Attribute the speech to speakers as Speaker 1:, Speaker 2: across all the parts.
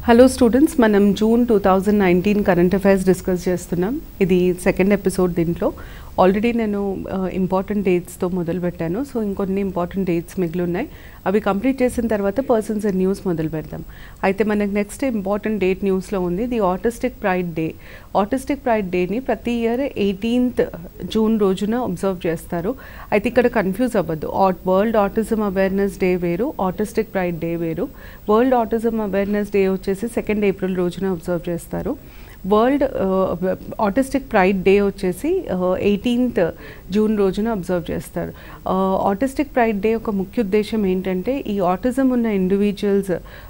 Speaker 1: hello students మనం June two thousand nineteen current affairs discuss చేస్తున్నాం ఇది సెకండ్ ఎపిసోడ్ దీంట్లో ఆల్రెడీ నేను ఇంపార్టెంట్ డేట్స్తో మొదలు పెట్టాను సో ఇంకొన్ని ఇంపార్టెంట్ డేట్స్ మిగిలి ఉన్నాయి అవి కంప్లీట్ చేసిన తర్వాత పర్సన్స్ అండ్ న్యూస్ మొదలు పెడదాం అయితే మనకు నెక్స్ట్ ఇంపార్టెంట్ డేట్ న్యూస్లో ఉంది the autistic pride day autistic pride డేని ప్రతి ఇయర్ ఎయిటీన్త్ జూన్ రోజున అబ్జర్వ్ చేస్తారు అయితే ఇక్కడ కన్ఫ్యూజ్ అవ్వద్దు ఆట్ వరల్డ్ ఆటిజం అవేర్నెస్ డే వేరు ఆటిస్టిక్ ప్రైడ్ డే వేరు వరల్డ్ ఆటిజం అవేర్నెస్ డే వచ్చేసి సెకండ్ ఏప్రిల్ రోజున అబ్జర్వ్ చేస్తారు వరల్డ్ ఆటిస్టిక్ ప్రైడ్ డే వచ్చేసి ఎయిటీన్త్ జూన్ రోజున అబ్జర్వ్ చేస్తారు ఆటిస్టిక్ ప్రైడ్ డే ఒక ముఖ్య ఉద్దేశం ఏంటంటే ఈ ఆటిజం ఉన్న ఇండివిజువల్స్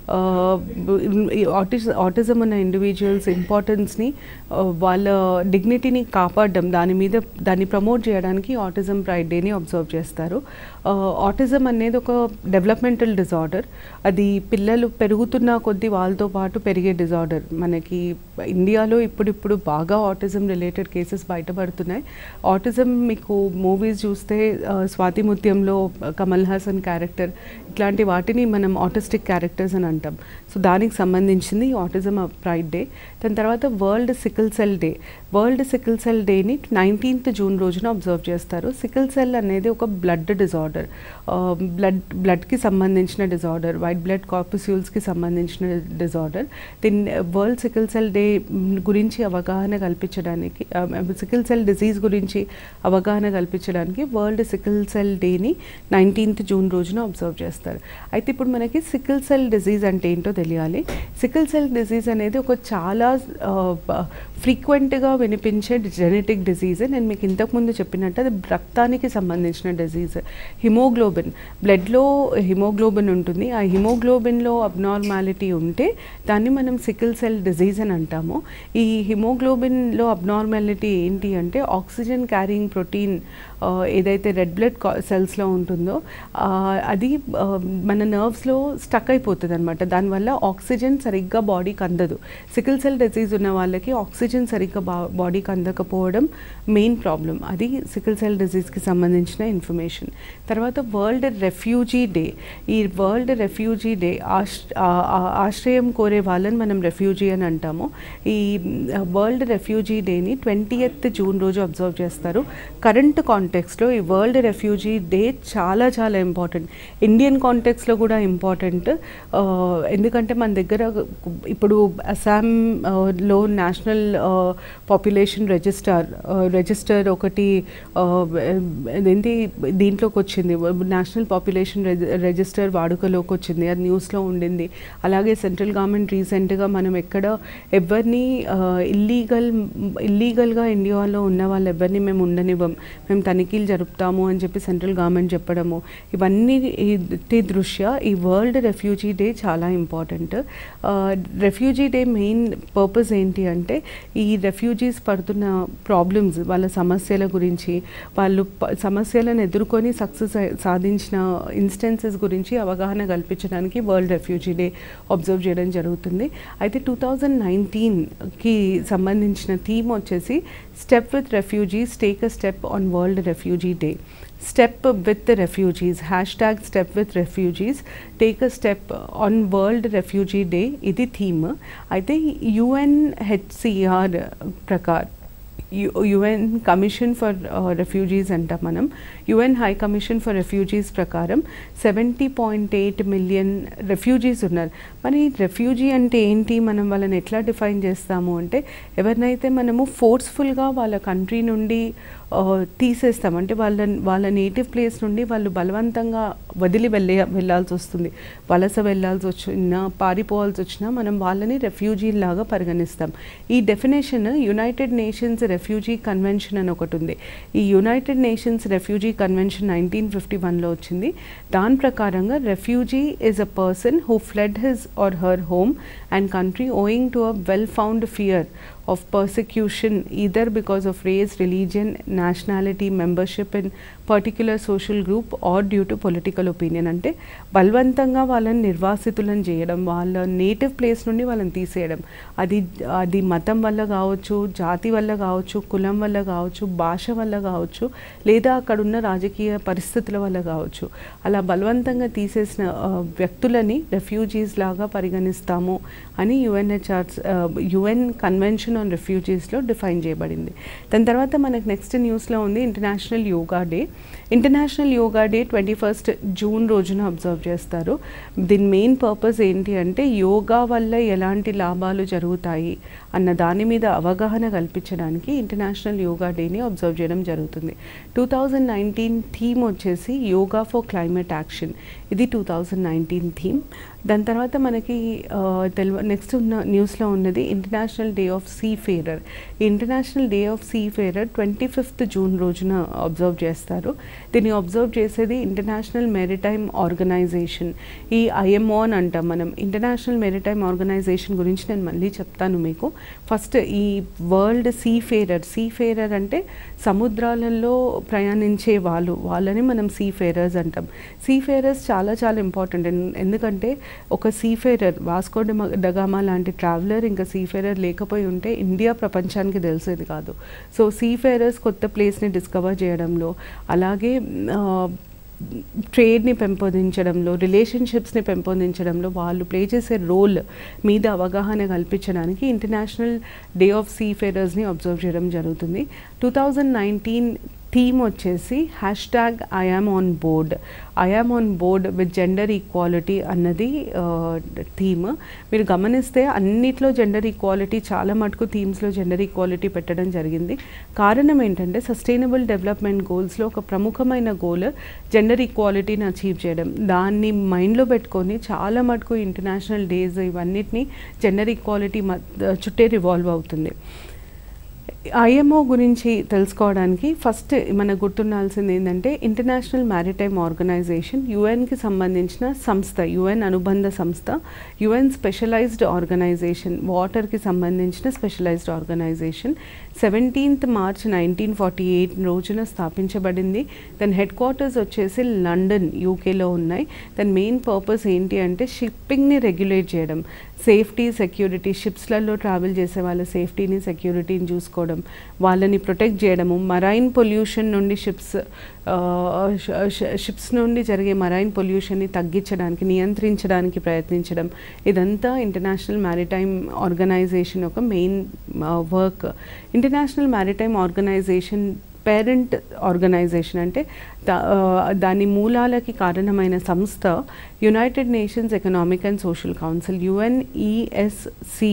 Speaker 1: ఆటిస్ ఆటిజం ఉన్న ఇండివిజువల్స్ ఇంపార్టెన్స్ని వాళ్ళ డిగ్నిటీని కాపాడడం దాని మీద దాన్ని ప్రమోట్ చేయడానికి ఆటిజం ప్రైడ్ డేని అబ్జర్వ్ చేస్తారు ఆటిజం అనేది ఒక డెవలప్మెంటల్ డిజార్డర్ అది పిల్లలు పెరుగుతున్న కొద్దీ వాళ్ళతో పాటు పెరిగే డిజార్డర్ మనకి ఇండియాలో ఇప్పుడిప్పుడు బాగా ఆటిజం రిలేటెడ్ కేసెస్ బయటపడుతున్నాయి ఆటిజం మీకు మూవీస్ చూస్తే స్వాతి ముత్యంలో కమల్ హాసన్ క్యారెక్టర్ ఇట్లాంటి వాటిని మనం ఆటిస్టిక్ క్యారెక్టర్స్ అని అంటాం సో దానికి సంబంధించింది ఆటిజం ప్రైడ్ డే దాని తర్వాత world sickle cell day world sickle cell డేని నైన్టీన్త్ జూన్ రోజున అబ్జర్వ్ చేస్తారు సికిల్ సెల్ అనేది ఒక బ్లడ్ డిజార్డర్ బ్లడ్ బ్లడ్కి సంబంధించిన డిజార్డర్ వైట్ బ్లడ్ కార్పస్యూల్స్కి సంబంధించిన డిజార్డర్ దీని వరల్డ్ సికిల్ సెల్ డే గురించి అవగాహన కల్పించడానికి సికిల్ సెల్ డిజీజ్ గురించి అవగాహన కల్పించడానికి వరల్డ్ సికిల్ సెల్ డేని నైన్టీన్త్ జూన్ రోజున అబ్జర్వ్ చేస్తారు అయితే ఇప్పుడు మనకి సికిల్ సెల్ డిజీజ్ అంటే ఏంటో తెలియాలి సికిల్ సెల్ డిజీజ్ అనేది ఒక చాలా ఫ్రీక్వెంట్గా వినిపించే జెనెటిక్ డిజీజ్ నేను మీకు ఇంతకుముందు చెప్పినట్టు అది రక్తానికి సంబంధించిన డిజీజ్ హిమోగ్లోబిన్ బ్లడ్లో హిమోగ్లోబిన్ ఉంటుంది ఆ హిమోగ్లోబిన్లో అబ్నార్మాలిటీ ఉంటే దాన్ని మనం సికిల్ సెల్ డిజీజ్ అని అంటాము ఈ హిమోగ్లోబిన్లో అబ్నార్మాలిటీ ఏంటి అంటే ఆక్సిజన్ క్యారింగ్ ప్రోటీన్ ఏదైతే రెడ్ బ్లడ్ సెల్స్లో ఉంటుందో అది మన నర్వ్స్లో స్టక్ అయిపోతుంది అనమాట దానివల్ల ఆక్సిజన్ సరిగ్గా బాడీకి అందదు సికిల్ సెల్ డిజీజ్ ఉన్న వాళ్ళకి ఆక్సిజన్ సరిగ్గా బా బాడీకి అందకపోవడం మెయిన్ ప్రాబ్లం అది సికిల్ సెల్ డిజీజ్కి సంబంధించిన ఇన్ఫర్మేషన్ తర్వాత వరల్డ్ రెఫ్యూజీ డే ఈ వరల్డ్ రెఫ్యూజీ డే ఆశ్రయం కోరే వాళ్ళని మనం రెఫ్యూజీ అని అంటాము ఈ వరల్డ్ రెఫ్యూజీ డేని ట్వంటీ ఎయిత్ జూన్ రోజు అబ్జర్వ్ చేస్తారు కరెంట్ కాంటెక్స్లో ఈ వరల్డ్ రెఫ్యూజీ డే చాలా చాలా ఇంపార్టెంట్ ఇండియన్ కాంటెక్స్లో కూడా ఇంపార్టెంట్ ఎందుకంటే మన దగ్గర ఇప్పుడు అస్సాంలో నేషనల్ పాపులేషన్ రిజిస్టర్ రిజిస్టర్ ఒకటి ఏంటి దీంట్లోకి వచ్చింది నేషనల్ పాపులేషన్ రిజిస్టర్ వాడుకలోకి వచ్చింది అది న్యూస్లో ఉండింది అలాగే సెంట్రల్ గవర్నమెంట్ రీసెంట్గా మనం ఎక్కడ ఎవరిని ఇల్లీగల్ ఇల్లీగల్గా ఇండియాలో ఉన్న వాళ్ళు ఎవరిని మేము ఉండనివ్వం మేము తనిఖీలు జరుపుతాము అని చెప్పి సెంట్రల్ గవర్నమెంట్ చెప్పడము ఇవన్నీ దృష్ట్యా ఈ వరల్డ్ రెఫ్యూజీ డే చాలా important refugee day main purpose ఏంటి అంటే ఈ రెఫ్యూజీస్ పడుతున్న ప్రాబ్లమ్స్ వాళ్ళ సమస్యల గురించి వాళ్ళు సమస్యలను ఎదుర్కొని సక్సెస్ సాధించిన ఇన్స్టెన్సెస్ గురించి అవగాహన కల్పించడానికి వరల్డ్ రెఫ్యూజీ డే అబ్జర్వ్ చేయడం జరుగుతుంది అయితే టూ థౌజండ్ నైన్టీన్కి సంబంధించిన థీమ్ వచ్చేసి step with refugees take a step on world refugee day step with refugees hashtag step with refugees take a step on world refugee day ఇది theme అయితే UNHCR ప్రకార్ UN commission for refugees అంటాం మనం UN high commission for refugees ప్రకారం seventy point eight million refugees ఉన్నారు మరి refugee అంటే ఏంటి మనం వాళ్ళని ఎట్లా డిఫైన్ చేస్తాము అంటే ఎవరినైతే మనము ఫోర్స్ఫుల్గా వాళ్ళ కంట్రీ నుండి తీసేస్తాం అంటే వాళ్ళ వాళ్ళ నేటివ్ ప్లేస్ నుండి వాళ్ళు బలవంతంగా వదిలి వెళ్ళే వెళ్ళాల్సి వస్తుంది వలస వెళ్ళాల్సి వచ్చినా పారిపోవాల్సి వచ్చినా మనం వాళ్ళని రెఫ్యూజీ లాగా పరిగణిస్తాం ఈ definition united nations refugee convention అని ఒకటి ఉంది ఈ united nations refugee convention nineteen fifty వన్లో వచ్చింది దాని ప్రకారంగా refugee is a person who fled his or her home and country owing to a well founded fear of persecution either because of race religion nationality membership in particular social group or due to political opinion అంటే బలవంతంగా వాళ్ళని నిర్వాసితులను చేయడం వాళ్ళ native place నుండి వాళ్ళని తీసేయడం అది అది మతం వల్ల కావచ్చు జాతి వల్ల కావచ్చు కులం వల్ల కావచ్చు భాష వల్ల కావచ్చు లేదా అక్కడ ఉన్న రాజకీయ పరిస్థితుల వల్ల కావచ్చు అలా బలవంతంగా తీసేసిన ఆ, వ్యక్తులని రెఫ్యూజీస్ లాగా పరిగణిస్తాము అని యుఎన్హెచ్ఆర్ యుఎన్ కన్వెన్షన్ ఆన్ రెఫ్యూజీస్లో డిఫైన్ చేయబడింది దాని తర్వాత మనకు నెక్స్ట్ న్యూస్లో ఉంది international yoga day international yoga day twenty first June రోజున అబ్జర్వ్ చేస్తారు దీని మెయిన్ పర్పస్ ఏంటి అంటే యోగా వల్ల ఎలాంటి లాభాలు జరుగుతాయి అన్న దాని మీద అవగాహన కల్పించడానికి ఇంటర్నేషనల్ యోగా డేని అబ్జర్వ్ చేయడం జరుగుతుంది టూ థౌజండ్ నైన్టీన్ థీమ్ వచ్చేసి యోగా ఫర్ క్లైమేట్ యాక్షన్ ఇది టూ థౌజండ్ నైన్టీన్ థీమ్ దాని తర్వాత మనకి తెలుగు నెక్స్ట్ ఉన్న న్యూస్లో ఉన్నది international day of seafarer international day of seafarer twenty fifth June రోజున అబ్జర్వ్ చేస్తారు దీన్ని అబ్జర్వ్ చేసేది ఇంటర్నేషనల్ మెరిటైమ్ ఆర్గనైజేషన్ ఈ ఐఎంఓ అని అంటాం మనం ఇంటర్నేషనల్ మెరిటైమ్ ఆర్గనైజేషన్ గురించి నేను మళ్ళీ చెప్తాను మీకు ఫస్ట్ ఈ world seafarer seafarer అంటే సముద్రాలలో ప్రయాణించే వాళ్ళు వాళ్ళని మనం సీ ఫేరర్స్ అంటాం సీ ఫేరర్స్ చాలా చాలా ఇంపార్టెంట్ ఎందుకంటే ఒక సీఫేరర్ వాస్కో డమ- డగామా లాంటి ట్రావెలర్ ఇంకా సీఫేరర్ లేకపోయి ఉంటే ఇండియా ప్రపంచానికి తెలిసేది కాదు సో సీఫేరర్స్ కొత్త ప్లేస్ని డిస్కవర్ చేయడంలో అలాగే ఆ, ట్రేడ్ని పెంపొందించడంలో రిలేషన్షిప్స్ని పెంపొందించడంలో వాళ్ళు ప్లే చేసే రోల్ మీద అవగాహన కల్పించడానికి ఇంటర్నేషనల్ డే ఆఫ్ సీ ఫేరర్స్ని అబ్జర్వ్ చేయడం జరుగుతుంది టూ థౌజండ్ నైన్టీన్ థీమ్ వచ్చేసి hashtag I am on board I am on board with gender equality అన్నది థీమ్ మీరు గమనిస్తే అన్నిట్లో జెండర్ ఈక్వాలిటీ చాలా మటుకు థీమ్స్లో జెండర్ ఈక్వాలిటీ పెట్టడం జరిగింది కారణం ఏంటంటే సస్టైనబుల్ డెవలప్మెంట్ గోల్స్లో ఒక ప్రముఖమైన గోల్ జెండర్ ఈక్వాలిటీని అచీవ్ చేయడం దాన్ని మైండ్లో పెట్టుకొని చాలా మటుకు ఇంటర్నేషనల్ డేస్ ఇవన్నిటిని జెండర్ ఈక్వాలిటీ చుట్టే రివాల్వ్ అవుతుంది ఐఎంఓ గురించి తెలుసుకోవడానికి ఫస్ట్ మనకు గుర్తుండాల్సింది ఏంటంటే ఇంటర్నేషనల్ మ్యారిటైమ్ ఆర్గనైజేషన్ యుఎన్కి సంబంధించిన సంస్థ యుఎన్ అనుబంధ సంస్థ యుఎన్ స్పెషలైజ్డ్ ఆర్గనైజేషన్ వాటర్కి సంబంధించిన specialised organisation seventeenth March nineteen forty eight రోజున స్థాపించబడింది దాని హెడ్ క్వార్టర్స్ వచ్చేసి లండన్ యూకేలో ఉన్నాయి దాని మెయిన్ పర్పస్ ఏంటి అంటే షిప్పింగ్ని రెగ్యులేట్ చేయడం సేఫ్టీ సెక్యూరిటీ షిప్స్లలో ట్రావెల్ చేసే వాళ్ళ సేఫ్టీని సెక్యూరిటీని చూసుకోవడం వాళ్ళని ప్రొటెక్ట్ చేయడము మరైన్ పొల్యూషన్ నుండి షిప్స్ షిప్స్ నుండి జరిగే మరైన్ పొల్యూషన్ని తగ్గించడానికి నియంత్రించడానికి ప్రయత్నించడం ఇదంతా ఇంటర్నేషనల్ మ్యారిటైమ్ ఆర్గనైజేషన్ ఒక main work international maritime organisation parent organisation అంటే దా- ఆ, దాని మూలాలకి కారణమైన సంస్థ united nations economic and social council UNESC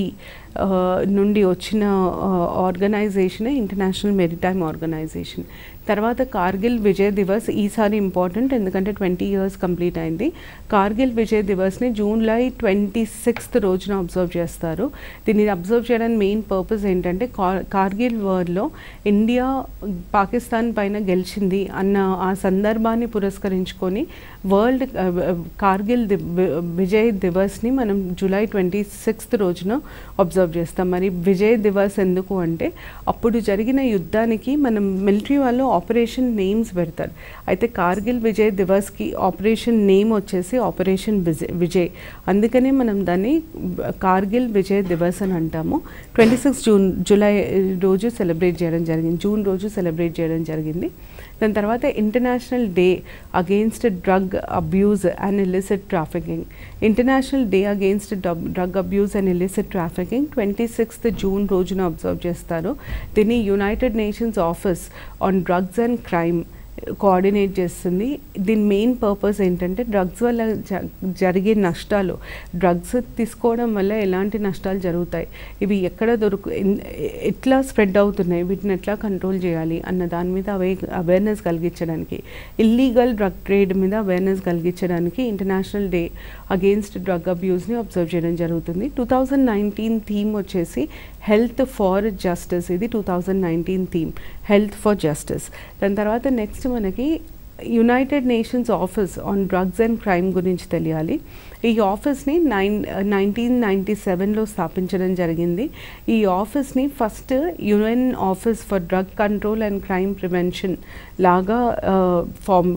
Speaker 1: నుండి వచ్చిన ఆర్గనైజేషన్ ఇంటర్నేషనల్ మెరిటైమ్ ఆర్గనైజేషన్ తర్వాత కార్గిల్ విజయ్ దివస్ ఈసారి ఇంపార్టెంట్ ఎందుకంటే ట్వంటీ ఇయర్స్ కంప్లీట్ అయింది కార్గిల్ విజయ్ దివస్ని జూలై ట్వంటీ సిక్స్త్ రోజున అబ్జర్వ్ చేస్తారు దీన్ని అబ్జర్వ్ చేయడానికి మెయిన్ పర్పస్ ఏంటంటే కా- కార్గిల్ వార్లో ఇండియా పాకిస్తాన్ పైన గెలిచింది అన్న ఆ సందర్భాన్ని పురస్కరించుకొని వరల్డ్ ఆ, కార్గిల్ ది- వి- విజయ్ దివస్ని మనం జూలై ట్వంటీ సిక్స్త్ రోజున అబ్జర్వ్ చేస్తాం మరి విజయ్ దివస్ ఎందుకు అంటే అప్పుడు జరిగిన యుద్ధానికి మనం మిలిటరీ వాళ్ళు ఆపరేషన్ నేమ్స్ పెడతారు అయితే కార్గిల్ విజయ్ దివస్కి ఆపరేషన్ నేమ్ వచ్చేసి ఆపరేషన్ విజయ్ విజయ్ అందుకనే మనం దాన్ని కార్గిల్ విజయ్ దివస్ అని అంటాము ట్వంటీ సిక్స్ జూన్ జూలై రోజు సెలబ్రేట్ చేయడం జరిగింది జూన్ రోజు సెలబ్రేట్ చేయడం జరిగింది దాని తర్వాత international day against drug abuse and illicit trafficking international day against drug abuse and illicit trafficking twenty sixth June రోజున అబ్జర్వ్ చేస్తారు దీన్ని united nations office on drugs and crime coordinate చేస్తుంది దీని మెయిన్ పర్పస్ ఏంటంటే డ్రగ్స్ వల్ల జ- జరిగే నష్టాలు డ్రగ్స్ తీసుకోవడం వల్ల ఎలాంటి నష్టాలు జరుగుతాయి ఇవి ఎక్కడ దొరుకు ఎన్- ఎట్లా స్ప్రెడ్ అవుతున్నాయి వీటిని ఎట్లా కంట్రోల్ చేయాలి అన్న దాని మీద అవే అవేర్నెస్ కలిగించడానికి ఇల్లీగల్ డ్రగ్ ట్రేడ్ మీద అవేర్నెస్ కలిగించడానికి ఇంటర్నేషనల్ డే అగెయిన్స్ట్ డ్రగ్ అబ్యూస్ని అబ్జర్వ్ చేయడం జరుగుతుంది టూ థౌజండ్ నైన్టీన్ థీమ్ వచ్చేసి హెల్త్ ఫార్ జస్టిస్ ఇది two thousand nineteen theme health for justice దాని తర్వాత నెక్స్ట్ మనకి United nations office on drugs and crime గురించి తెలియాలి ఈ ఆఫీస్ని నైన్ నైన్టీన్ నైంటీ సెవెన్లో స్థాపించడం జరిగింది ఈ ఆఫీస్ని first UN office for drug control and crime prevention లాగా ఫామ్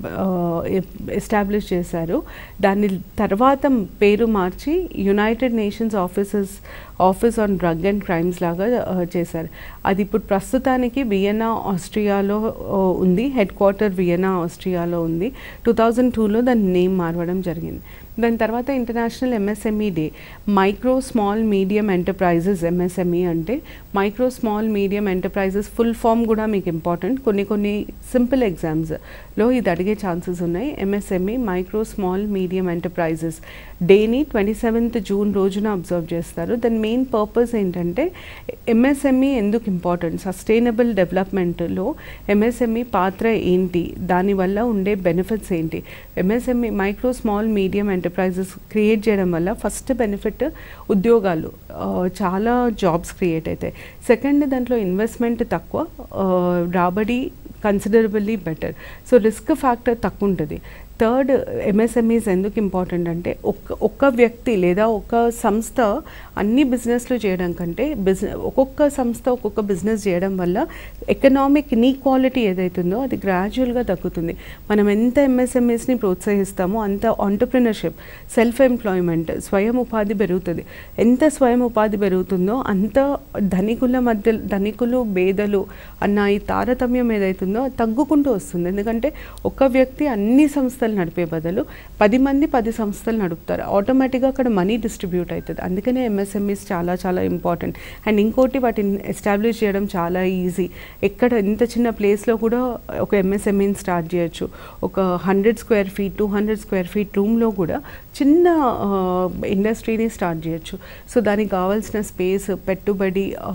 Speaker 1: ఎస్టాబ్లిష్ చేశారు దాని తర్వాత పేరు మార్చి United Nations offices office on drug and crimes లాగా ఆ, చేశారు అది ఇప్పుడు ప్రస్తుతానికి వియన్నా ఆస్ట్రియాలో ఆ, ఉంది హెడ్ క్వార్టర్ వియన్నా ఆస్ట్రియాలో ఉంది టూ థౌజండ్ టూలో దాని నేమ్ మారవడం జరిగింది దాని తర్వాత international MSME day micro small medium enterprises MSME అంటే micro small medium enterprises full form కూడా మీకు ఇంపార్టెంట్ కొన్ని కొన్ని సింపుల్ ఎగ్జామ్స్లో ఇది అడిగే ఛాన్సెస్ ఉన్నాయి MSME micro small medium enterprises డేని ట్వంటీ సెవెంత్ జూన్ రోజున అబ్జర్వ్ చేస్తారు దాని మెయిన్ పర్పస్ ఏంటంటే ఎంఎస్ఎంఈ ఎందుకు ఇంపార్టెంట్ సస్టైనబుల్ డెవలప్మెంట్లో ఎంఎస్ఎంఈ పాత్ర ఏంటి దానివల్ల ఉండే బెనిఫిట్స్ ఏంటి MSME micro small medium enterprises create చేయడం వల్ల ఫస్ట్ బెనిఫిట్ ఉద్యోగాలు ఆ, చాలా జాబ్స్ క్రియేట్ అవుతాయి సెకండ్ దాంట్లో ఇన్వెస్ట్మెంట్ తక్కువ ఆ, రాబడి considerably better so risk factor తక్కువ ఉంటుంది థర్డ్ ఎంఎస్ఎంఈస్ ఎందుకు ఇంపార్టెంట్ అంటే ఒక్క ఒక్క వ్యక్తి లేదా ఒక సంస్థ అన్ని బిజినెస్లు చేయడం కంటే బిజినెస్ ఒక్కొక్క సంస్థ ఒక్కొక్క బిజినెస్ చేయడం వల్ల ఎకనామిక్ ఇన్ఈక్వాలిటీ ఏదైతుందో అది గ్రాడ్యువల్గా తగ్గుతుంది మనం ఎంత ఎంఎస్ఎంఈస్ని ప్రోత్సహిస్తామో అంత ఆంటర్ప్రినర్షిప్ సెల్ఫ్ ఎంప్లాయ్మెంట్ స్వయం ఉపాధి పెరుగుతుంది ఎంత స్వయం ఉపాధి పెరుగుతుందో అంత ధనికుల మధ్య ధనికులు పేదలు అన్న ఈ తారతమ్యం ఏదైతుందో అది తగ్గుకుంటూ వస్తుంది ఎందుకంటే ఒక వ్యక్తి అన్ని సంస్థలు నడిపే బదులు పది మంది పది సంస్థలు నడుపుతారు ఆటోమేటిక్గా అక్కడ మనీ డిస్ట్రిబ్యూట్ అవుతుంది అందుకనే ఎంఎస్ఎంఈస్ చాలా చాలా ఇంపార్టెంట్ అండ్ ఇంకోటి వాటిని ఎస్టాబ్లిష్ చేయడం చాలా ఈజీ ఎక్కడ ఇంత చిన్న ప్లేస్లో కూడా ఒక ఎంఎస్ఎంఈని స్టార్ట్ చేయొచ్చు ఒక hundred square feet two hundred square feet రూమ్లో కూడా చిన్న ఇండస్ట్రీని స్టార్ట్ చేయొచ్చు సో దానికి కావాల్సిన స్పేస్ పెట్టుబడి ఆ,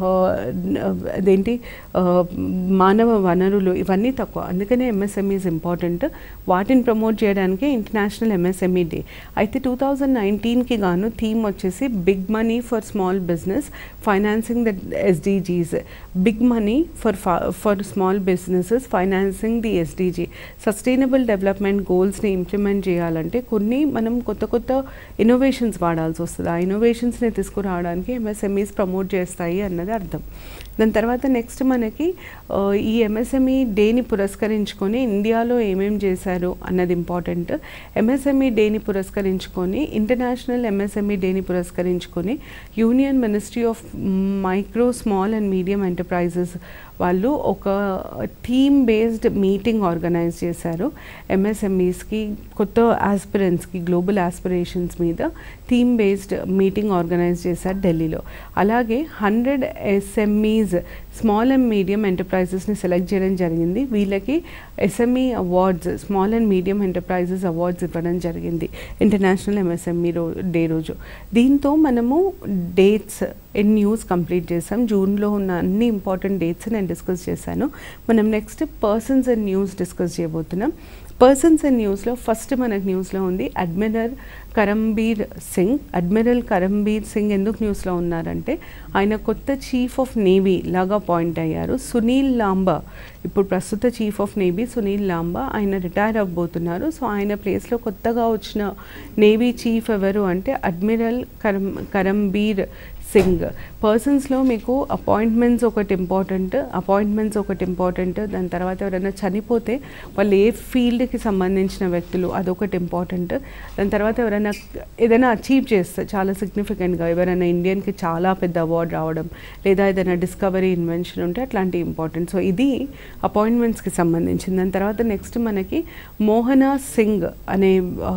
Speaker 1: అదేంటి ఆ, మానవ వనరులు ఇవన్నీ తక్కువ అందుకనే ఎంఎస్ఎంఈస్ ఇంపార్టెంట్ వాటిని ప్రమోట్ చేయడానికి ఇంటర్నేషనల్ ఎంఎస్ఎంఈ డే అయితే టూ థౌజండ్ నైన్టీన్కి గాను థీమ్ వచ్చేసి big money for small business financing the SDGs big money for for small businesses financing the SDG sustainable development గోల్స్ని ఇంప్లిమెంట్ చేయాలంటే కొన్ని మనం కొత్త కొత్త ఇన్నోవేషన్స్ వాడాల్సి వస్తుంది ఆ ఇన్నోవేషన్స్ని తీసుకురావడానికి ఎంఎస్ఎంఈస్ ప్రమోట్ చేస్తాయి అన్నది అర్థం దాని తర్వాత నెక్స్ట్ మనకి ఆ, ఈ ఎంఎస్ఎంఈ డేని పురస్కరించుకొని ఇండియాలో ఏమేం చేశారు అన్నది ఇంపార్టెంట్ ఎంఎస్ఎంఈ డేని పురస్కరించుకొని ఇంటర్నేషనల్ ఎంఎస్ఎంఈ డేని పురస్కరించుకొని union ministry of micro small and medium enterprises వాళ్ళు ఒక థీమ్ బేస్డ్ మీటింగ్ ఆర్గనైజ్ చేశారు ఎంఎస్ఎంఈస్కి కొత్త ఆస్పిరెంట్స్కి గ్లోబల్ ఆస్పిరేషన్స్ మీద థీమ్ బేస్డ్ మీటింగ్ ఆర్గనైజ్ చేశారు ఢిల్లీలో అలాగే hundred SMEs small and medium ఎంటర్ప్రైజెస్ని సెలెక్ట్ చేయడం జరిగింది వీళ్ళకి SME awards small and medium enterprises awards ఇవ్వడం జరిగింది ఇంటర్నేషనల్ ఎంఎస్ఎంఈ రో డే రోజు దీంతో మనము డేట్స్ ఎన్ న్యూస్ కంప్లీట్ చేసాం జూన్లో ఉన్న అన్ని ఇంపార్టెంట్ డేట్స్ నేను డిస్కస్ చేశాను మనం next persons and news discuss చేయబోతున్నాం పర్సన్స్ అండ్ న్యూస్లో ఫస్ట్ మనకు న్యూస్లో ఉంది అడ్మిరల్ కరంబీర్ సింగ్ అడ్మిరల్ కరంబీర్ సింగ్ ఎందుకు న్యూస్లో ఉన్నారంటే ఆయన కొత్త చీఫ్ ఆఫ్ నేవీ లాగా పాయింట్ అయ్యారు సునీల్ లాంబా ఇప్పుడు ప్రస్తుత chief of navy Sunil Lamba ఆయన రిటైర్ అవ్వబోతున్నారు సో ఆయన ప్లేస్లో కొత్తగా వచ్చిన నేవీ చీఫ్ ఎవరు అంటే అడ్మిరల్ కరం కరంబీర్ సింగ్ పర్సన్స్లో మీకు అపాయింట్మెంట్స్ ఒకటి ఇంపార్టెంట్ అపాయింట్మెంట్స్ ఒకటి ఇంపార్టెంట్ దాని తర్వాత ఎవరైనా చనిపోతే వాళ్ళు ఏ ఫీల్డ్కి సంబంధించిన వ్యక్తులు అదొకటి ఇంపార్టెంట్ దాని తర్వాత ఎవరైనా ఏదైనా అచీవ్ చేస్తే చాలా సిగ్నిఫికెంట్గా ఎవరైనా ఇండియన్కి చాలా పెద్ద అవార్డు రావడం లేదా ఏదైనా డిస్కవరీ ఇన్వెన్షన్ ఉంటే అట్లాంటివి ఇంపార్టెంట్ సో ఇది అపాయింట్మెంట్స్కి సంబంధించింది దాని తర్వాత నెక్స్ట్ మనకి మోహనా సింగ్ అనే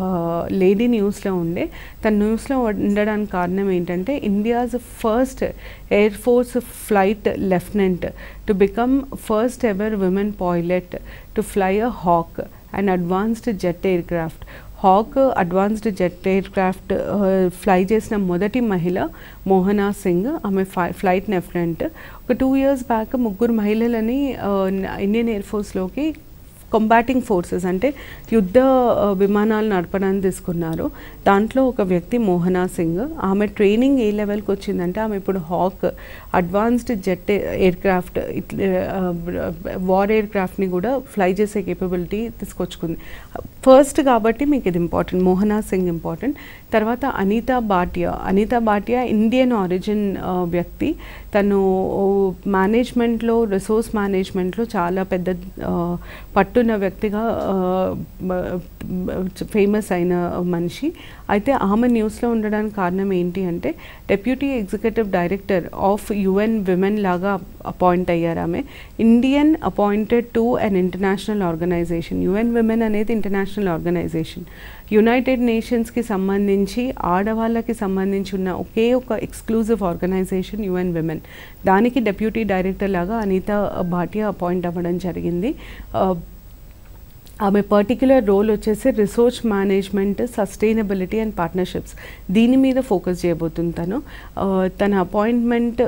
Speaker 1: లేడీ న్యూస్లో ఉండే తన న్యూస్లో ఉండడానికి కారణం ఏంటంటే India's first air force flight lieutenant to become first ever women pilot to fly a Hawk and advanced jet aircraft Hawk advanced jet aircraft fly చేసిన మొదటి మహిళ మోహనా సింగ్ ఆమె ఫ్లై ఫ్లైట్ లెఫ్టినెంట్ ఒక టూ ఇయర్స్ బ్యాక్ ముగ్గురు మహిళలని Indian air ఫోర్స్లోకి combating forces అంటే యుద్ధ ఆ, విమానాలు నడపడానికి తీసుకున్నారు దాంట్లో ఒక వ్యక్తి మోహనా సింగ్ ఆమె ట్రైనింగ్ ఏ లెవెల్కి వచ్చిందంటే ఆమె ఇప్పుడు Hawk advanced jet aircraft war ఎయిర్ క్రాఫ్ట్ని కూడా ఫ్లై చేసే కేపబిలిటీ తీసుకొచ్చుకుంది ఫస్ట్ కాబట్టి మీకు ఇది ఇంపార్టెంట్ మోహనా సింగ్ ఇంపార్టెంట్ తర్వాత అనితా భాటియా అనితా భాటియా ఇండియన్ ఆరిజిన్ వ్యక్తి తను మేనేజ్మెంట్లో రిసోర్స్ మేనేజ్మెంట్లో చాలా పెద్ద ఆ, పట్టున్న వ్యక్తిగా ఫేమస్ అయిన మనిషి అయితే ఆమె న్యూస్లో ఉండడానికి కారణం ఏంటి అంటే deputy executive director of UN women లాగా అపాయింట్ అయ్యారు ఆమె Indian appointed to an international organisation UN women అనేది ఇంటర్నేషనల్ ఆర్గనైజేషన్ యునైటెడ్ నేషన్స్కి సంబంధించి ఆడవాళ్ళకి సంబంధించి ఉన్న ఒకే ఒక ఎక్స్క్లూజివ్ ఆర్గనైజేషన్ యుఎన్ విమెన్ దానికి డెప్యూటీ డైరెక్టర్ లాగా అనిత భాటియా అపాయింట్ అవ్వడం జరిగింది ఆ, ఆమె పర్టిక్యులర్ రోల్ వచ్చేసి resource management sustainability and partnerships దీని మీద ఫోకస్ చేయబోతుంది తను ఆ, తన appointment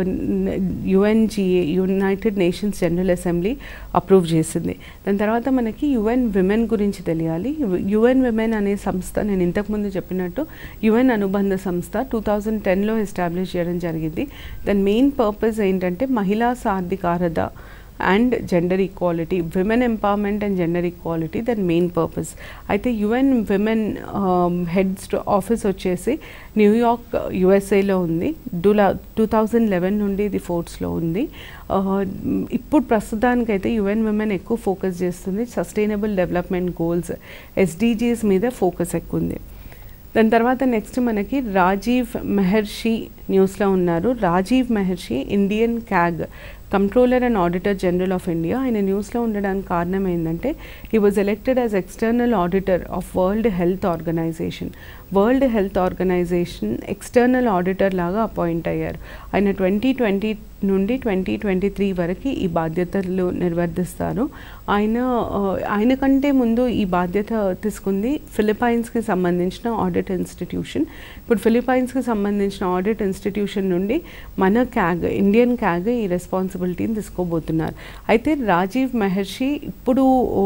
Speaker 1: UNGA United Nations general assembly approve చేసింది దాని తర్వాత మనకి యుఎన్ విమెన్ గురించి తెలియాలి యుఎన్ విమెన్ అనే సంస్థ నేను ఇంతకుముందు చెప్పినట్టు యుఎన్ అనుబంధ సంస్థ టూ థౌజండ్ టెన్లో ఎస్టాబ్లిష్ చేయడం జరిగింది దాని మెయిన్ పర్పస్ ఏంటంటే మహిళా సాధికారత and gender equality women empowerment and gender equality దాని మెయిన్ పర్పస్ అయితే యుఎన్ విమెన్ హెడ్స్ ఆఫీస్ వచ్చేసి న్యూయార్క్ యుఎస్ఏలో ఉంది డూలా టూ థౌజండ్ లెవెన్ నుండి ఇది ఫోర్ట్స్లో ఉంది ఆ, ఇప్పుడు ప్రస్తుతానికైతే యుఎన్ విమెన్ ఎక్కువ ఫోకస్ చేస్తుంది సస్టైనబుల్ డెవలప్మెంట్ గోల్స్ ఎస్డీజీస్ మీద ఫోకస్ ఎక్కువ ఉంది దాని తర్వాత నెక్స్ట్ మనకి రాజీవ్ మెహర్షి న్యూస్లో ఉన్నారు Rajiv Mehrishi Indian CAG controller and auditor general of India ఆయన న్యూస్లో ఉండడానికి కారణం ఏంటంటే he was elected as external auditor of world health organisation world health organisation external auditor లాగా అపాయింట్ అయ్యారు ఆయన ట్వంటీ ట్వంటీ నుండి ట్వంటీ ట్వంటీ త్రీ వరకు ఈ బాధ్యతలు నిర్వర్తిస్తారు ఆయన ఆ, ఆయన కంటే ముందు ఈ బాధ్యత తీసుకుంది ఫిలిపైన్స్కి సంబంధించిన ఆడిట్ ఇన్స్టిట్యూషన్ ఇప్పుడు ఫిలిపైన్స్కి సంబంధించిన ఆడిట్ ఇన్స్టిట్యూషన్ నుండి మన క్యాగ్ ఇండియన్ క్యాగ్ ఈ రెస్పాన్సిబిలిటీని తీసుకోబోతున్నారు అయితే రాజీవ్ మహర్షి ఇప్పుడు ఓ,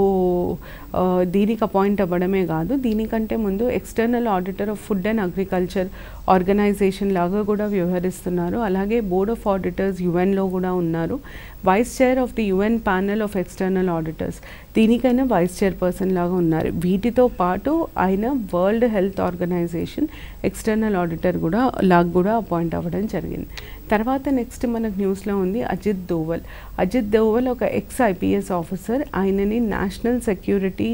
Speaker 1: ఆ, దీనికి అపాయింట్ అవ్వడమే కాదు దీనికంటే ముందు external auditor of food and agriculture organisation లాగా కూడా వ్యవహరిస్తున్నారు అలాగే బోర్డ్ ఆఫ్ ఆడిటర్స్ యుఎన్లో కూడా ఉన్నారు vice chair of the UN panel of external auditors దీనికైనా వైస్ చైర్పర్సన్ లాగా ఉన్నారు వీటితో పాటు ఆయన world health organisation external auditor కూడా లాగా కూడా అపాయింట్ అవ్వడం జరిగింది తర్వాత నెక్స్ట్ మనకు న్యూస్లో ఉంది అజిత్ దోవల్ అజిత్ దోవల్ ఒక ఎక్స్ ఐపీఎస్ ఆఫీసర్ ఆయనని నేషనల్ సెక్యూరిటీ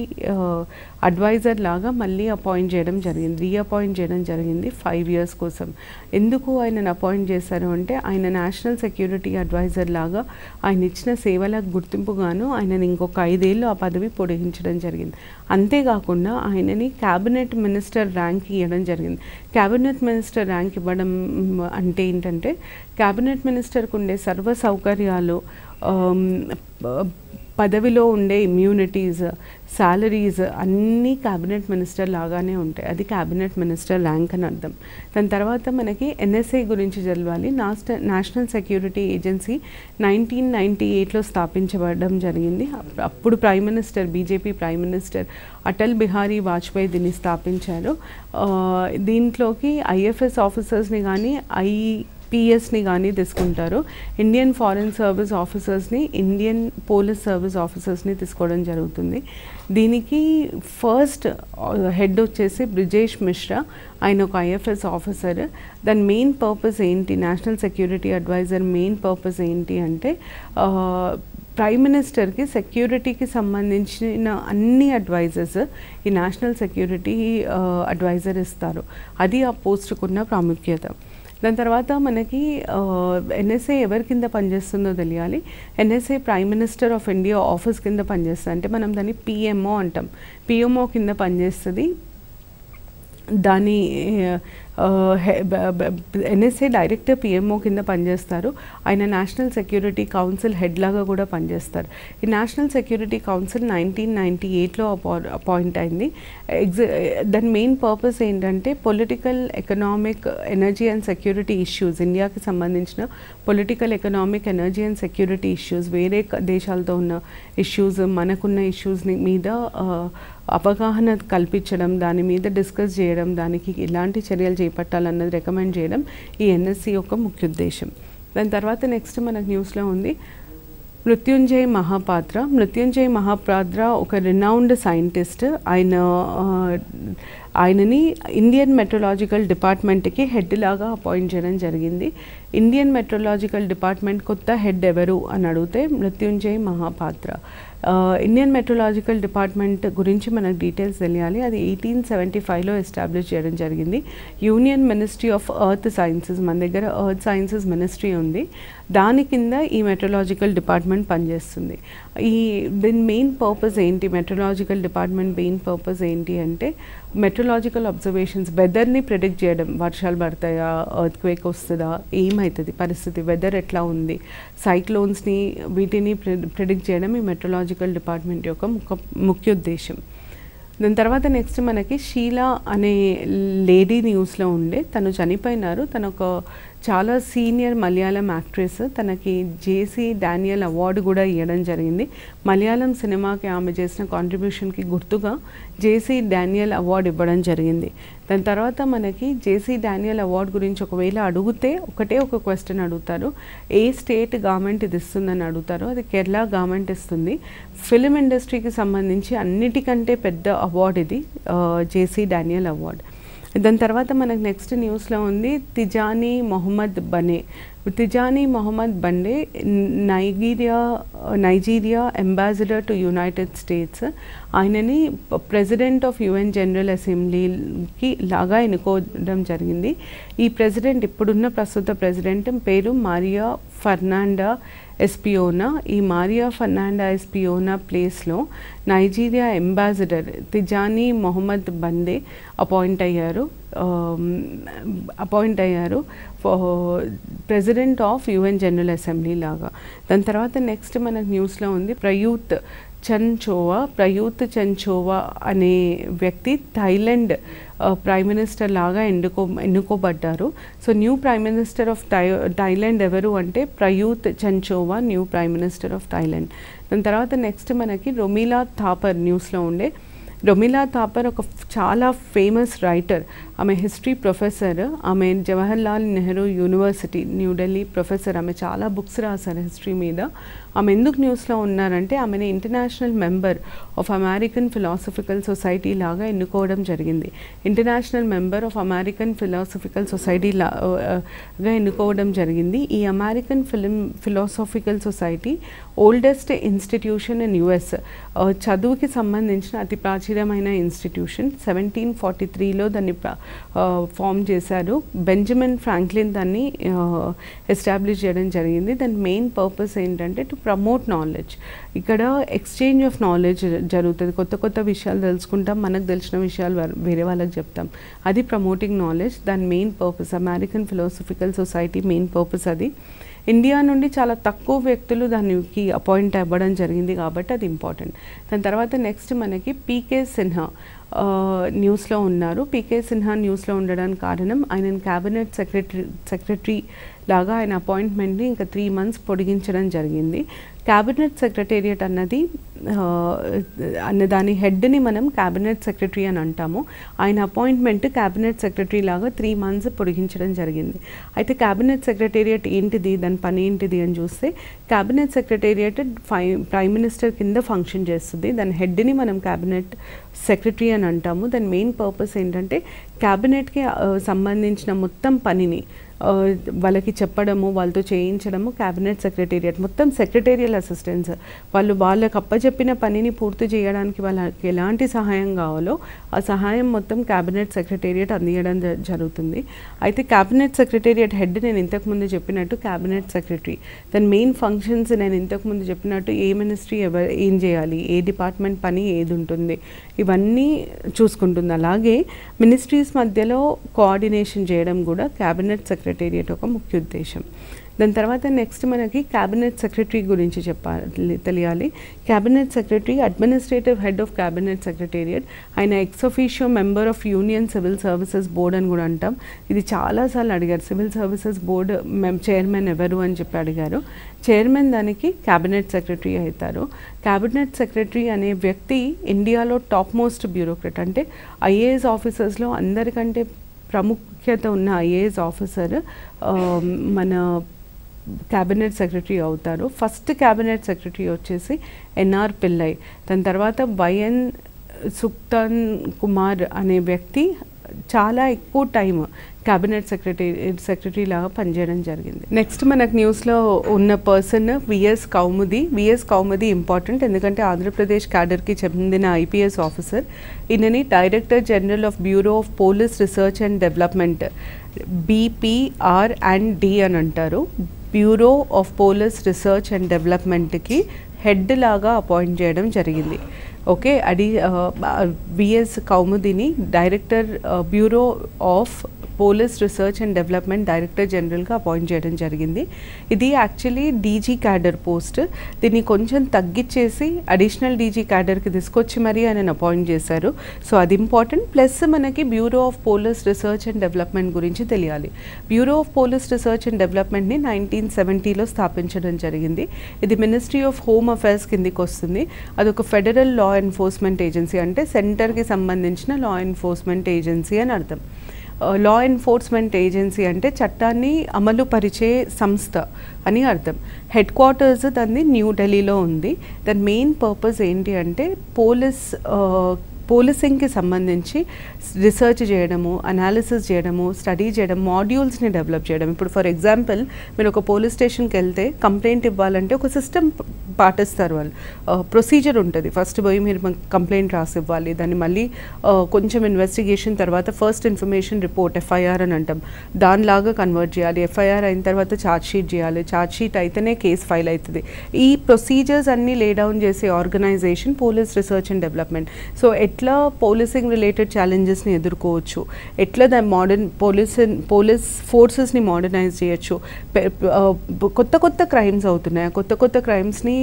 Speaker 1: అడ్వైజర్ లాగా మళ్ళీ అపాయింట్ చేయడం జరిగింది రీఅపాయింట్ చేయడం జరిగింది ఫైవ్ ఇయర్స్ కోసం ఎందుకు ఆయనను అపాయింట్ చేశారు అంటే ఆయన నేషనల్ సెక్యూరిటీ అడ్వైజర్ లాగా ఆయన ఇచ్చిన సేవలకు గుర్తింపుగాను ఆయనని ఇంకొక ఐదేళ్ళు ఆ పదవి పొడిగించడం జరిగింది అంతేకాకుండా ఆయనని క్యాబినెట్ మినిస్టర్ ర్యాంక్ ఇవ్వడం జరిగింది క్యాబినెట్ మినిస్టర్ ర్యాంక్ ఇవ్వడం మ్, అంటే ఏంటంటే క్యాబినెట్ మినిస్టర్కి ఉండే సర్వ సౌకర్యాలు ఆమ్, ప- పదవిలో ఉండే ఇమ్యూనిటీస్ శాలరీస్ అన్నీ క్యాబినెట్ మినిస్టర్ లాగానే ఉంటాయి అది క్యాబినెట్ మినిస్టర్ ర్యాంక్ అని అర్థం దాని తర్వాత మనకి ఎన్ఎస్ఏ గురించి చదవాలి నాస్ట్ national security agency nineteen ninety ఎయిట్లో స్థాపించబడడం జరిగింది అప్- అప్పుడు prime minister BJP prime minister Atal Bihari Vajpayee దీన్ని స్థాపించారు ఆ, దీంట్లోకి ఐఎఫ్ఎస్ ఆఫీసర్స్ని కానీ ఐ పిఎస్ని కానీ తీసుకుంటారు ఇండియన్ ఫారెన్ సర్వీస్ ఆఫీసర్స్ని ఇండియన్ పోలీస్ సర్వీస్ ఆఫీసర్స్ని తీసుకోవడం జరుగుతుంది దీనికి ఫస్ట్ హెడ్ వచ్చేసి బ్రిజేష్ మిశ్రా ఆయన ఒక ఐఎఫ్ఎస్ ఆఫీసర్ దాని మెయిన్ పర్పస్ ఏంటి national security advisor main purpose ఏంటి అంటే ఆ, ప్రైమ్ మినిస్టర్కి సెక్యూరిటీకి సంబంధించిన అన్ని అడ్వైజర్స్ ఈ నేషనల్ సెక్యూరిటీ అడ్వైజర్ ఇస్తారు అది ఆ పోస్టుకున్న ప్రాముఖ్యత దాని తర్వాత మనకి ఎన్ఎస్ఏ ఎవరి కింద పనిచేస్తుందో తెలియాలి NSA prime minister of India office కింద పనిచేస్తుంది అంటే మనం దాన్ని పిఎంఓ అంటాం పిఎంఓ కింద పనిచేస్తుంది దాని ఎన్ఎస్ఏ డైరెక్టర్ పిఎంఓ కింద పనిచేస్తారు ఆయన నేషనల్ సెక్యూరిటీ కౌన్సిల్ హెడ్ లాగా కూడా పనిచేస్తారు ఈ national security council nineteen ninety ఎయిట్లో అపాయింట్ అయింది ఎగ్జ దాని మెయిన్ పర్పస్ ఏంటంటే political economic energy and security issues ఇండియాకి సంబంధించిన political economic energy and security issues వేరే క- దేశాలతో ఉన్న ఇష్యూస్ మనకున్న ఇష్యూస్ని మీద ఆ, అవగాహన కల్పించడం దాని మీద డిస్కస్ చేయడం దానికి ఎలాంటి చర్యలు చేపట్టాలన్నది రికమెండ్ చేయడం ఈ ఎన్ఎస్సి యొక్క ముఖ్య ఉద్దేశం దాని తర్వాత నెక్స్ట్ మనకు న్యూస్లో ఉంది మృత్యుంజయ్ మహాపాత్ర మృత్యుంజయ్ మహాపాత్ర ఒక రినౌండ్ సైంటిస్ట్ ఆయన ఆ, ఆయనని ఇండియన్ మెట్రలాజికల్ డిపార్ట్మెంట్కి హెడ్ లాగా అపాయింట్ చేయడం జరిగింది ఇండియన్ మెట్రలాజికల్ డిపార్ట్మెంట్ కొత్త హెడ్ ఎవరు అని అడిగితే మృత్యుంజయ్ మహాపాత్ర ఆ, ఇండియన్ మెట్రలాజికల్ డిపార్ట్మెంట్ గురించి మనకు డీటెయిల్స్ తెలియాలి అది ఎయిటీన్ సెవెంటీ ఫైవ్లో ఎస్టాబ్లిష్ చేయడం జరిగింది union ministry of earth sciences మన దగ్గర ఎర్త్ సైన్సెస్ మినిస్ట్రీ ఉంది దాని కింద ఈ మెట్రలాజికల్ డిపార్ట్మెంట్ పనిచేస్తుంది ఈ దీని మెయిన్ పర్పస్ ఏంటి మెట్రలాజికల్ డిపార్ట్మెంట్ మెయిన్ పర్పస్ ఏంటి అంటే మెట్రలాజికల్ అబ్జర్వేషన్స్ వెదర్ని ప్రిడిక్ట్ చేయడం వర్షాలు పడతాయా ఎర్త్ క్వేక్ వస్తుందా ఏమవుతుంది పరిస్థితి వెదర్ ఎట్లా ఉంది సైక్లోన్స్ని వీటిని ప్రిడిక్ట్ చేయడం ఈ మెట్రలాజికల్ డిపార్ట్మెంట్ యొక్క ముఖ్య ముఖ్య ఉద్దేశం దాని తర్వాత నెక్స్ట్ మనకి షీలా అనే లేడీ న్యూస్లో ఉండే తను చనిపోయినారు తను ఒక చాలా సీనియర్ మలయాళం యాక్ట్రెస్ తనకి జేసీ డానియల్ అవార్డు కూడా ఇవ్వడం జరిగింది మలయాళం సినిమాకి ఆమె చేసిన కాంట్రిబ్యూషన్కి గుర్తుగా జేసీ డానియల్ అవార్డు ఇవ్వడం జరిగింది దాని తర్వాత మనకి జేసీ డానియల్ అవార్డు గురించి ఒకవేళ అడిగితే ఒకటే ఒక క్వశ్చన్ అడుగుతారు ఏ స్టేట్ గవర్నమెంట్ ఇది ఇస్తుందని అడుగుతారు అది కేరళ గవర్నమెంట్ ఇస్తుంది ఫిలిం ఇండస్ట్రీకి సంబంధించి అన్నిటికంటే పెద్ద అవార్డు ఇది జేసీ డానియల్ అవార్డు దాని తర్వాత మనకు నెక్స్ట్ న్యూస్లో ఉంది తిజానీ Mohammed బనే Tijjani Muhammad Bande Nigeria Nigeria ambassador to United States ఆయనని ప్రెసిడెంట్ ఆఫ్ యుఎన్ జనరల్ అసెంబ్లీకి లాగా ఎన్నుకోవడం జరిగింది ఈ ప్రెసిడెంట్ ఇప్పుడున్న ప్రస్తుత ప్రెసిడెంట్ పేరు మారియా ఫర్నాండా ఎస్పియోనా ఈ మారియా ఫర్నాండా ఎస్పియోనా ప్లేస్లో Nigeria ambassador Tijjani Muhammad Bande appoint అయ్యారు అపాయింట్ అయ్యారు president of UN general assembly లాగా దాని తర్వాత నెక్స్ట్ మనకు న్యూస్లో ఉంది ప్రయూత్ చన్చోవా ప్రయూత్ చన్చోవా అనే వ్యక్తి థైలాండ్ ప్రైమ్ మినిస్టర్ లాగా ఎన్నుకో ఎన్నుకోబడ్డారు so new prime minister of Thai Thailand ఎవరు అంటే Prayuth Chan-ocha new prime minister of Thailand దాని తర్వాత నెక్స్ట్ మనకి రొమీలా థాపర్ న్యూస్లో ఉండే రొమిలా థాపర్ ఒక ఫ్- చాలా ఫేమస్ రైటర్ ఆమె హిస్టరీ ప్రొఫెసర్ ఆమె జవహర్లాల్ నెహ్రూ యూనివర్సిటీ న్యూఢిల్లీ ప్రొఫెసర్ ఆమె చాలా బుక్స్ రాశారు హిస్టరీ మీద ఆమె ఎందుకు న్యూస్లో ఉన్నారంటే ఆమెని international member of American philosophical society లాగా ఎన్నుకోవడం జరిగింది international member of American philosophical society లాగా ఎన్నుకోవడం జరిగింది ఈ American film philosophical society oldest institution in US చదువుకి సంబంధించిన అతి ప్రాచీనమైన ఇన్స్టిట్యూషన్ సెవెంటీన్ ఫార్టీ త్రీలో దాన్ని ఫామ్ చేశారు బెంజమిన్ ఫ్రాంక్లిన్ దాన్ని ఎస్టాబ్లిష్ చేయడం జరిగింది దాని మెయిన్ పర్పస్ ఏంటంటే టు ప్రమోట్ నాలెడ్జ్ ఇక్కడ ఎక్స్చేంజ్ ఆఫ్ నాలెడ్జ్ జరుగుతుంది కొత్త కొత్త విషయాలు తెలుసుకుంటాం మనకు తెలిసిన విషయాలు వర- వేరే వాళ్ళకి చెప్తాం అది ప్రమోటింగ్ నాలెడ్జ్ దాని main purpose American philosophical society main purpose అది ఇండియా నుండి చాలా తక్కువ వ్యక్తులు దానికి అపాయింట్ అవ్వడం జరిగింది కాబట్టి అది ఇంపార్టెంట్ దాని తర్వాత నెక్స్ట్ మనకి పీకే సిన్హా ఆ, న్యూస్లో ఉన్నారు పీకే సిన్హా న్యూస్లో ఉండడానికి కారణం ఆయన క్యాబినెట్ సెక్రటరీ సెక్రటరీ లాగా ఆయన అపాయింట్మెంట్ని ఇంకా త్రీ మంత్స్ పొడిగించడం జరిగింది క్యాబినెట్ సెక్రటేరియట్ అన్నది ఆ, అన్న దాని హెడ్ని మనం క్యాబినెట్ సెక్రటరీ అని అంటాము ఆయన అపాయింట్మెంట్ క్యాబినెట్ సెక్రటరీ లాగా త్రీ మంత్స్ పొడిగించడం జరిగింది అయితే క్యాబినెట్ సెక్రటేరియట్ ఏంటిది దాని పని ఏంటిది అని చూస్తే క్యాబినెట్ సెక్రటేరియట్ ఫై ప్రైమ్ మినిస్టర్ కింద ఫంక్షన్ చేస్తుంది దాని హెడ్ని మనం క్యాబినెట్ సెక్రటరీ అని అంటాము దాని మెయిన్ పర్పస్ ఏంటంటే క్యాబినెట్కి ఆ, సంబంధించిన మొత్తం పనిని ఆ, వాళ్ళకి చెప్పడము వాళ్ళతో చేయించడము క్యాబినెట్ సెక్రటేరియట్ మొత్తం సెక్రటేరియల్ అసిస్టెన్స్ వాళ్ళు వాళ్ళకి అప్పచెప్పిన పనిని పూర్తి చేయడానికి వాళ్ళకి ఎలాంటి సహాయం కావాలో ఆ సహాయం మొత్తం క్యాబినెట్ సెక్రటేరియట్ అందించడం జ- జరుగుతుంది అయితే క్యాబినెట్ సెక్రటేరియట్ హెడ్ నేను ఇంతకుముందు చెప్పినట్టు క్యాబినెట్ సెక్రటరీ దాని మెయిన్ ఫంక్షన్స్ నేను ఇంతకుముందు చెప్పినట్టు ఏ మినిస్ట్రీ ఎవరు ఏం చేయాలి ఏ డిపార్ట్మెంట్ పని ఏది ఉంటుంది ఇవన్నీ చూసుకుంటుంది అలాగే మినిస్ట్రీస్ మధ్యలో కోఆర్డినేషన్ చేయడం కూడా క్యాబినెట్ సెక్రటేరియట్ ఒక ముఖ్య ఉద్దేశం దాని తర్వాత నెక్స్ట్ మనకి క్యాబినెట్ సెక్రటరీ గురించి చెప్పాలి తెలియాలి cabinet secretary administrative head of cabinet secretariat ఆయన ex officio member of union civil services board అని కూడా అంటాం ఇది చాలాసార్లు అడిగారు సివిల్ సర్వీసెస్ బోర్డు మెం చైర్మన్ ఎవరు అని చెప్పి అడిగారు చైర్మన్ దానికి క్యాబినెట్ సెక్రటరీ అవుతారు క్యాబినెట్ సెక్రటరీ అనే వ్యక్తి ఇండియాలో టాప్ మోస్ట్ బ్యూరోక్రట్ అంటే ఐఏఎస్ ఆఫీసర్స్లో అందరికంటే ప్రాముఖ్యత ఉన్న ఐఏఎస్ ఆఫీసర్ మన క్యాబినెట్ సెక్రటరీ అవుతారు ఫస్ట్ క్యాబినెట్ సెక్రటరీ వచ్చేసి ఎన్ఆర్ పిల్లై దాని తర్వాత వైఎన్ సుక్తన్ కుమార్ అనే వ్యక్తి చాలా ఎక్కువ టైం క్యాబినెట్ సెక్రటరీ సెక్రటరీ లాగా పనిచేయడం జరిగింది నెక్స్ట్ మనకు న్యూస్లో ఉన్న person VS Kaumudi VS Kaumudi important ఎందుకంటే ఆంధ్రప్రదేశ్ క్యాడర్కి చెందిన ఐపీఎస్ ఆఫీసర్ ఈయనని director general of bureau of police research and development BPR and D అని అంటారు bureau of police research and డెవలప్మెంట్కి హెడ్ లాగా అపాయింట్ చేయడం జరిగింది ఓకే అది విఎస్ కౌముదిని director bureau of police research and development director జనరల్గా అపాయింట్ చేయడం జరిగింది ఇది యాక్చువల్లీ డీజీ క్యాడర్ పోస్ట్ దీన్ని కొంచెం తగ్గించేసి అడిషనల్ డీజీ క్యాడర్కి తీసుకొచ్చి మరీ ఆయన అపాయింట్ చేశారు సో అది ఇంపార్టెంట్ ప్లస్ మనకి bureau of police research and development గురించి తెలియాలి bureau of police research and డెవలప్మెంట్ని నైన్టీన్ సెవెంటీలో స్థాపించడం జరిగింది ఇది మినిస్ట్రీ ఆఫ్ హోమ్ అఫైర్స్ కిందికి వస్తుంది అదొక ఫెడరల్ లా ఎన్ఫోర్స్మెంట్ ఏజెన్సీ అంటే సెంటర్కి సంబంధించిన లా ఎన్ఫోర్స్మెంట్ ఏజెన్సీ అని అర్థం లా ఎన్ఫోర్స్మెంట్ ఏజెన్సీ అంటే చట్టాన్ని అమలు పరిచే సంస్థ అని అర్థం హెడ్ క్వార్టర్స్ దాన్ని న్యూఢిల్లీలో ఉంది దాని మెయిన్ పర్పస్ ఏంటి అంటే పోలీస్ పోలీసింగ్కి సంబంధించి రీసెర్చ్ చేయడము అనాలిసిస్ చేయడము స్టడీ చేయడం మాడ్యూల్స్ని డెవలప్ చేయడం ఇప్పుడు ఫర్ ఎగ్జాంపుల్ మీరు ఒక పోలీస్ స్టేషన్కి వెళ్తే కంప్లైంట్ ఇవ్వాలంటే ఒక సిస్టమ్ పాటిస్తారు వాళ్ళు ప్రొసీజర్ ఉంటుంది ఫస్ట్ పోయి మీరు కంప్లైంట్ రాసి ఇవ్వాలి దాన్ని మళ్ళీ ఆ, కొంచెం ఇన్వెస్టిగేషన్ తర్వాత ఫస్ట్ ఇన్ఫర్మేషన్ రిపోర్ట్ ఎఫ్ఐఆర్ అని అంటాం దానిలాగా కన్వర్ట్ చేయాలి ఎఫ్ఐఆర్ అయిన తర్వాత ఛార్జ్ షీట్ చేయాలి ఛార్జ్ షీట్ అయితేనే కేసు ఫైల్ అవుతుంది ఈ ప్రొసీజర్స్ అన్నీ లే డౌన్ చేసే organisation police research and development so ఎట్లా పోలీసింగ్ రిలేటెడ్ ఛాలెంజెస్ని ఎదుర్కోవచ్చు ఎట్లా దాని మోడర్న్ పోలీస్ పోలీస్ ఫోర్సెస్ని మోడర్నైజ్ చేయొచ్చు పె- ఆ, కొత్త కొత్త క్రైమ్స్ అవుతున్నాయి ఆ కొత్త కొత్త క్రైమ్స్ని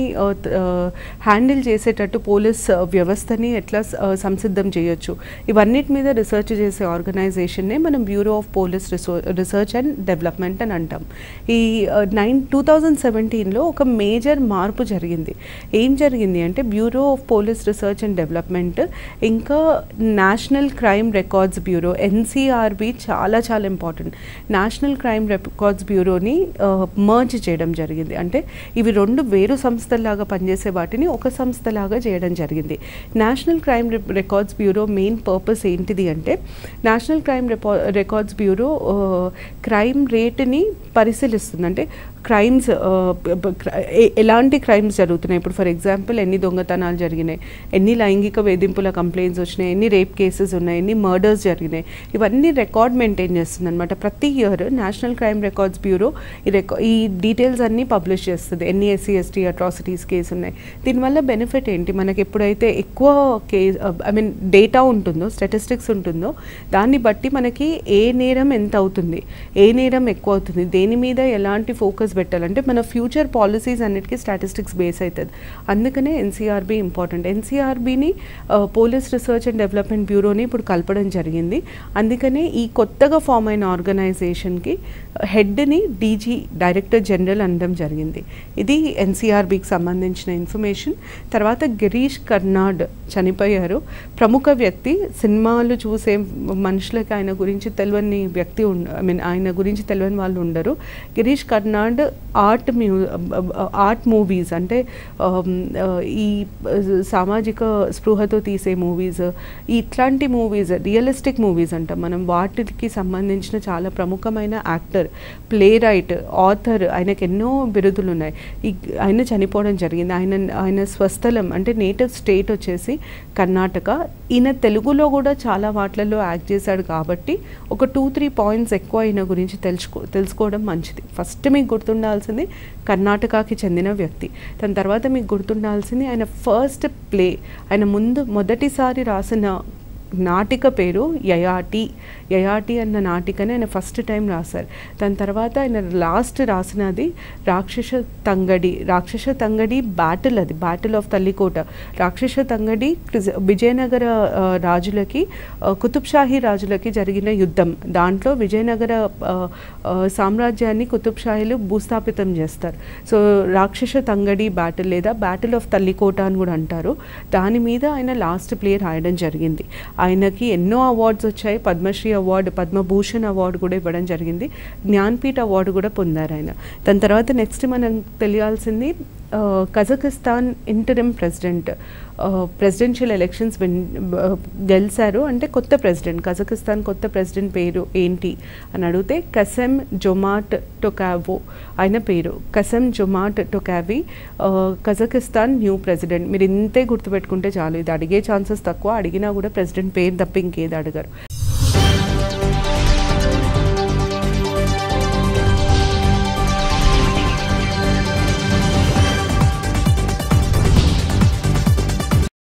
Speaker 1: హ్యాండిల్ చేసేటట్టు పోలీస్ ఆ, వ్యవస్థని ఎట్లా స- ఆ, సంసిద్ధం చేయొచ్చు ఇవన్నిటి మీద రీసెర్చ్ చేసే ఆర్గనైజేషన్నే మనం bureau of police research and development అని అంటాం ఈ నైన్ టూ థౌజండ్ సెవెంటీన్లో ఒక మేజర్ మార్పు జరిగింది ఏం జరిగింది అంటే bureau of police research and development ఇంకా national crime records bureau NCRB చాలా చాలా ఇంపార్టెంట్ నేషనల్ క్రైమ్ రికార్డ్స్ బ్యూరోని మర్జ్ చేయడం జరిగింది అంటే ఇవి రెండు వేరు సంస్థల్లాగా పనిచేసే వాటిని ఒక సంస్థలాగా చేయడం జరిగింది national crime records bureau main purpose ఏంటిది అంటే national crime records bureau crime రేటుని పరిశీలిస్తుంది అంటే క్రైమ్స్ ఎలాంటి క్రైమ్స్ జరుగుతున్నాయి ఇప్పుడు ఫర్ ఎగ్జాంపుల్ ఎన్ని దొంగతనాలు జరిగినాయి ఎన్ని లైంగిక వేధింపుల కంప్లైంట్స్ వచ్చినాయి ఎన్ని రేప్ కేసెస్ ఉన్నాయి ఎన్ని మర్డర్స్ జరిగినాయి ఇవన్నీ రికార్డ్ మెయింటైన్ చేస్తుంది అనమాట ప్రతి year national crime records bureau ఈ రికా ఈ డీటెయిల్స్ అన్నీ పబ్లిష్ చేస్తుంది ఎన్ని ఎస్సీ ఎస్టీ అట్రాసిటీస్ కేసు ఉన్నాయి దీనివల్ల బెనిఫిట్ ఏంటి మనకి ఎప్పుడైతే ఎక్కువ కేస్ ఐ మీన్ డేటా ఉంటుందో స్టాటిస్టిక్స్ ఉంటుందో దాన్ని బట్టి మనకి ఏ నేరం ఎంత అవుతుంది ఏ నేరం ఎక్కువ అవుతుంది దేని మీద ఎలాంటి ఫోకస్ పెట్టాలంటే మన ఫ్యూచర్ పాలసీస్ అన్నిటికీ స్టాటిస్టిక్స్ బేస్ అవుతుంది అందుకనే ఎన్సీఆర్బీ ఇంపార్టెంట్ ఎన్సీఆర్బీని పోలీస్ రీసెర్చ్ అండ్ డెవలప్మెంట్ బ్యూరోని ఇప్పుడు కలపడం జరిగింది అందుకనే ఈ కొత్తగా ఫామ్ అయిన ఆర్గనైజేషన్కి హెడ్ని డీజీ డైరెక్టర్ జనరల్ అనడం జరిగింది ఇది ఎన్సీఆర్బీకి సంబంధించిన ఇన్ఫర్మేషన్ తర్వాత గిరీష్ కర్నాడ్ చనిపోయారు ప్రముఖ వ్యక్తి సినిమాలు చూసే మనుషులకి ఆయన గురించి తెలియని వ్యక్తి ఐ మీన్ ఆయన గురించి తెలియని వాళ్ళు ఉండరు గిరీష్ కర్నాడ్ అండ్ ఆర్ట్ మ్యూ ఆర్ట్ మూవీస్ అంటే um, uh, ఈ uh, సామాజిక స్పృహతో తీసే మూవీస్ ఇట్లాంటి మూవీస్ రియలిస్టిక్ మూవీస్ అంటాం మనం వాటికి సంబంధించిన చాలా ప్రముఖమైన యాక్టర్ ప్లే రైట్ ఆథర్ ఆయనకు ఎన్నో బిరుదులు ఉన్నాయి ఈ ఆయన చనిపోవడం జరిగింది ఆయన ఆయన స్వస్థలం అంటే నేటివ్ స్టేట్ వచ్చేసి కర్ణాటక ఈయన తెలుగులో కూడా చాలా వాటిలలో యాక్ట్ చేశాడు కాబట్టి ఒక టూ త్రీ పాయింట్స్ ఎక్కువ ఆయన గురించి తెలుసుకో తెలుసుకోవడం మంచిది ఫస్ట్ మీకు గుర్తుండాల్సింది కర్ణాటకకి చెందిన వ్యక్తి దాని తర్వాత మీకు గుర్తుండాల్సింది ఆయన ఫస్ట్ ప్లే ఆయన ముందు మొదటిసారి రాసిన నాటిక పేరు యయాటి యయాటి అన్న నాటికని ఆయన ఫస్ట్ టైం రాశారు దాని తర్వాత ఆయన లాస్ట్ రాసినది రాక్షస తంగడి రాక్షస తంగడి బ్యాటిల్ అది బ్యాటిల్ ఆఫ్ తల్లికోట రాక్షస తంగడి క్రిజ- విజయనగర ఆ, రాజులకి ఆ, కుతుబ్ షాహీ రాజులకి జరిగిన యుద్ధం దాంట్లో విజయనగర ఆ, ఆ, సామ్రాజ్యాన్ని కుతుబ్ షాహీలు భూస్థాపితం చేస్తారు సో రాక్షస తంగడి బ్యాటిల్ లేదా బ్యాటిల్ ఆఫ్ తల్లికోట అని కూడా అంటారు దాని మీద ఆయన లాస్ట్ ప్లే రాయడం జరిగింది ఆయనకి ఎన్నో అవార్డ్స్ వచ్చాయి పద్మశ్రీ అవార్డు పద్మభూషణ్ అవార్డు కూడా ఇవ్వడం జరిగింది జ్ఞాన్పీఠ్ అవార్డు కూడా పొందారు ఆయన దాని తర్వాత నెక్స్ట్ మనం తెలియాల్సింది ఆ, Kazakhstan interim president presidential elections win ఆ, గెలిచారు అంటే కొత్త ప్రెసిడెంట్ కజకిస్తాన్ కొత్త ప్రెసిడెంట్ పేరు ఏంటి అని అడిగితే కసెమ్ జొమాట్ టొకావో ఆయన పేరు కసెమ్ జొమాట్ టొకావి ఆ, కజకిస్తాన్ న్యూ ప్రెసిడెంట్ మీరు ఇంతే గుర్తుపెట్టుకుంటే చాలు ఇది అడిగే ఛాన్సెస్ తక్కువ అడిగినా కూడా ప్రెసిడెంట్ పేరు తప్ప ఇంకేది అడగరు